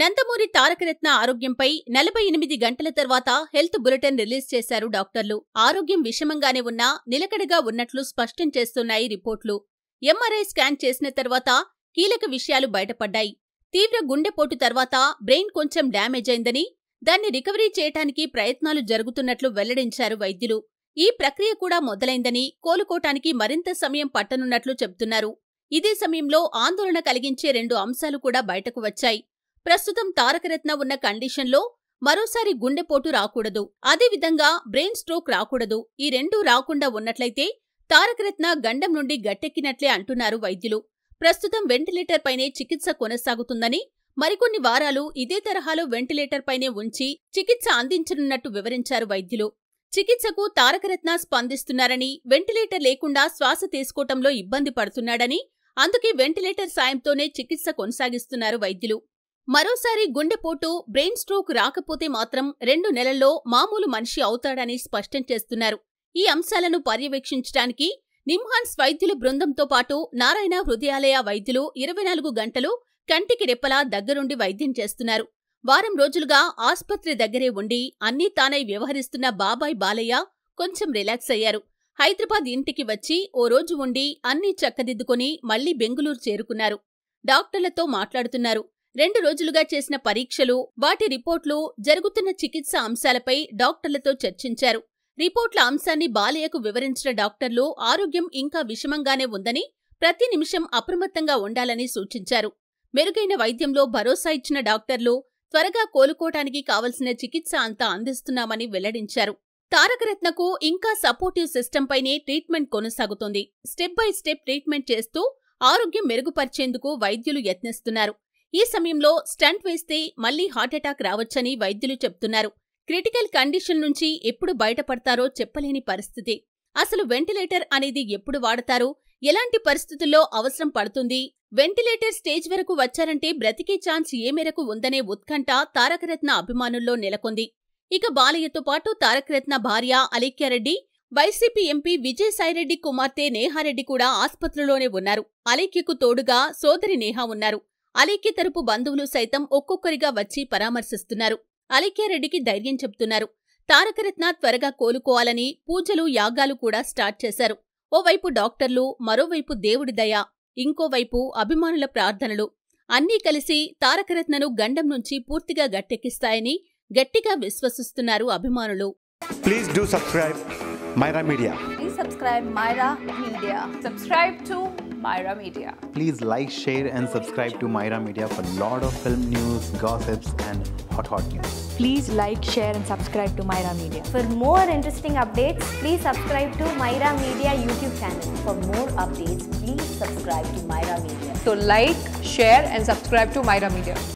నందమూరి తారకరత్న ఆరోగ్యంపై నలభై ఎనిమిది గంటల తర్వాత హెల్త్ బులెటిన్ రిలీజ్ చేశారు డాక్టర్లు ఆరోగ్యం విషమంగానే ఉన్నా నిలకడగా ఉన్నట్లు స్పష్టం చేస్తున్నాయి రిపోర్ట్లు ఎంఆర్ఐ స్కాన్ చేసిన తర్వాత కీలక విషయాలు బయటపడ్డాయి తీవ్ర గుండెపోటు తర్వాత బ్రెయిన్ కొంచెం డ్యామేజ్ అయిందని దాన్ని రికవరీ చేయటానికి ప్రయత్నాలు జరుగుతున్నట్లు వెల్లడించారు వైద్యులు ఈ ప్రక్రియ కూడా మొదలైందని కోలుకోటానికి మరింత సమయం పట్టనున్నట్లు చెబుతున్నారు ఇదే సమయంలో ఆందోళన కలిగించే రెండు అంశాలు కూడా బయటకు వచ్చాయి ప్రస్తుతం తారకరత్న ఉన్న కండిషన్లో మరోసారి గుండెపోటు రాకూడదు అదేవిధంగా బ్రెయిన్ స్ట్రోక్ రాకూడదు ఈ రెండూ రాకుండా ఉన్నట్లయితే తారకరత్న గండం నుండి గట్టెక్కినట్లే అంటున్నారు వైద్యులు ప్రస్తుతం వెంటిలేటర్ పైనే చికిత్స కొనసాగుతుందని మరికొన్ని వారాలు ఇదే తరహాలో వెంటిలేటర్ పైనే ఉంచి చికిత్స అందించనున్నట్టు వివరించారు వైద్యులు చికిత్సకు తారకరత్న స్పందిస్తున్నారని వెంటిలేటర్ లేకుండా శ్వాస తీసుకోవటంలో ఇబ్బంది పడుతున్నాడని అందుకే వెంటిలేటర్ సాయంతోనే చికిత్స కొనసాగిస్తున్నారు వైద్యులు మరోసారి గుండెపోటు బ్రెయిన్ స్ట్రోక్ రాకపోతే మాత్రం రెండు నెలల్లో మామూలు మనిషి అవుతాడని స్పష్టం చేస్తున్నారు ఈ అంశాలను పర్యవేక్షించడానికి నిమ్హాన్స్ వైద్యుల బృందంతో పాటు నారాయణ హృదయాలయ వైద్యులు ఇరవై నాలుగు గంటలు కంటికి రెప్పలా దగ్గరుండి వైద్యం చేస్తున్నారు వారం రోజులుగా ఆస్పత్రి దగ్గరే ఉండి అన్నీ తానై వ్యవహరిస్తున్న బాబాయ్ బాలయ్య కొంచెం రిలాక్స్ అయ్యారు హైదరాబాద్ ఇంటికి వచ్చి ఓ రోజు ఉండి అన్నీ చక్కదిద్దుకొని మళ్లీ బెంగుళూరు చేరుకున్నారు డాక్టర్లతో మాట్లాడుతున్నారు రెండు రోజులుగా చేసిన పరీక్షలు వాటి రిపోర్ట్లు జరుగుతున్న చికిత్స అంశాలపై డాక్టర్లతో చర్చించారు రిపోర్ట్ల అంశాన్ని బాలయ్యకు వివరించిన డాక్టర్లు ఆరోగ్యం ఇంకా విషమంగానే ఉందని ప్రతి నిమిషం అప్రమత్తంగా ఉండాలని సూచించారు మెరుగైన వైద్యంలో భరోసా ఇచ్చిన డాక్టర్లు త్వరగా కోలుకోటానికి కావలసిన చికిత్స అంతా అందిస్తున్నామని వెల్లడించారు తారకరత్నకు ఇంకా సపోర్టివ్ సిస్టమ్ పైనే ట్రీట్మెంట్ కొనసాగుతోంది స్టెప్ బై స్టెప్ ట్రీట్మెంట్ చేస్తూ ఆరోగ్యం మెరుగుపరిచేందుకు వైద్యులు యత్నిస్తున్నారు ఈ సమయంలో స్టంట్ వేస్తే మళ్లీ హార్ట్అటాక్ రావచ్చని వైద్యులు చెప్తున్నారు క్రిటికల్ కండిషన్ నుంచి ఎప్పుడు బయటపడతారో చెప్పలేని పరిస్థితి అసలు వెంటిలేటర్ అనేది ఎప్పుడు వాడతారు ఎలాంటి పరిస్థితుల్లో అవసరం పడుతుంది వెంటిలేటర్ స్టేజ్ వరకు వచ్చారంటే బ్రతికే ఛాన్స్ ఏ మేరకు ఉందనే ఉత్కంఠ తారకరత్న అభిమానుల్లో నెలకొంది ఇక బాలయ్యతో పాటు తారకరత్న భార్య అలేఖ్యారెడ్డి వైసీపీ ఎంపీ విజయసాయిరెడ్డి కుమార్తె నేహారెడ్డి కూడా ఆస్పత్రిలోనే ఉన్నారు అలేఖ్యకు తోడుగా సోదరి నేహా ఉన్నారు అలేఖ్య తరపు బంధువులు సైతం ఒక్కొక్కరిగా వచ్చి పరామర్శిస్తున్నారు అలేఖ్యారెడ్డికి ధైర్యం చెప్తున్నారు తారకరత్న త్వరగా కోలుకోవాలని పూజలు యాగాలు కూడా స్టార్ట్ చేశారు ఓవైపు డాక్టర్లు మరోవైపు దేవుడి దయ ఇంకోవైపు అభిమానుల ప్రార్థనలు అన్నీ కలిసి తారకరత్నను గండం నుంచి పూర్తిగా గట్టెక్కిస్తాయని గట్టిగా విశ్వసిస్తున్నారు అభిమానులు Please do subscribe Myra Media. Please subscribe Myra Media. Subscribe to Myra Media. Please like, share, and subscribe to Myra Media for lot of film news, gossips, and hot hot news. Please like, share, and subscribe to Myra Media. For more interesting updates, please subscribe to Myra Media YouTube channel. For more updates, please subscribe to Myra Media. So like, share and subscribe to Myra Media.